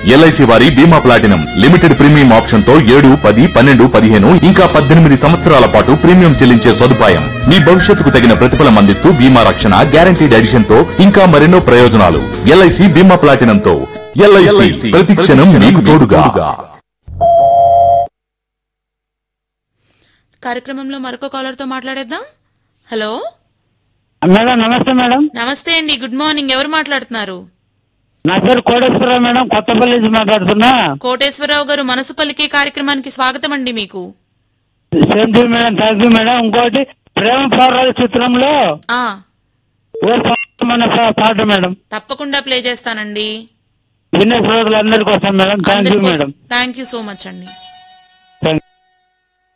LIC వారి బీమా platinum limited premium option తో ఏడు పది పన్నెండు పదిహేను ఇంకా పద్దెనిమిది సంవత్సరాల పాటు ప్రీమియం చెల్లించే సదుపాయం మీ భవిష్యత్తుకు తగిన ప్రతిఫలం అందిస్తూ బీమా రక్షణ గ్యారంటీడ్ ఎడిషన్ తో ఇంకా మరెన్నో ప్రయోజనాలు ఎల్ఐసి బీమా ప్లాటినం తో ఎల్ఐసి ప్రతి క్షణం మీకు తోడుగా కార్యక్రమంలో మరొక కాలర్ తో మాట్లాడేద్దాం హలో మేడం నమస్తే మేడం నమస్తే అండి గుడ్ మార్నింగ్ ఎవరు మాట్లాడుతున్నారు నా పేరు కోటేశ్వరరావు మేడం కొత్తపల్లి నుంచి మాట్లాడుతున్నా కోటేశ్వరరావు గారు మనసు పలికే కార్యక్రమానికి స్వాగతం అండి మీకు same to madam thank you madam ఇంకోటి ప్రేమ పోరాల చిత్రంలో ఆ ఓ మన పాట మేడం తప్పకుండా ప్లే చేస్తానండి వినే శ్రోతలందరి కోసం madam thank you madam thank you so much అండి థ్యాంక్